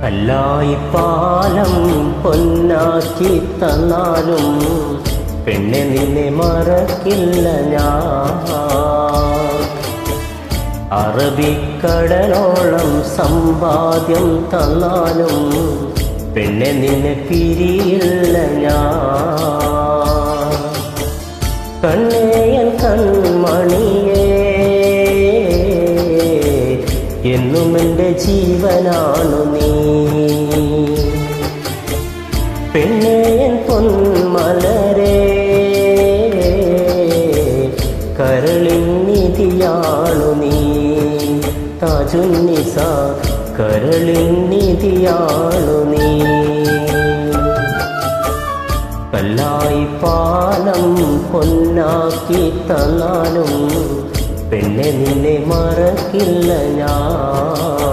കല്ലായി പാലം പൊന്നാക്കി തന്നാലും പെണ്ണെ നിന്നെ മറക്കില്ല ഞാൻ അറബിക്കടലോളം സമ്പാദ്യം തന്നാലും പെണ്ണെ നിന്നെ പിരിയില്ല ഞാൻ കണ്ണേയൻ കൺമണിയേ എന്നും എൻ്റെ ജീവനാണു നീ പെണ്ണേയൻ പൊന്മലരേ കരളിൻ നിധിയാണു നീ താജുന്നിസ കരളിൻ നിധിയാണു നീ കല്ലായി പാലം പൊന്നാക്കി തന്നാലും പെണ്ണെ നിന്നെ മറക്കില്ല ഞാൻ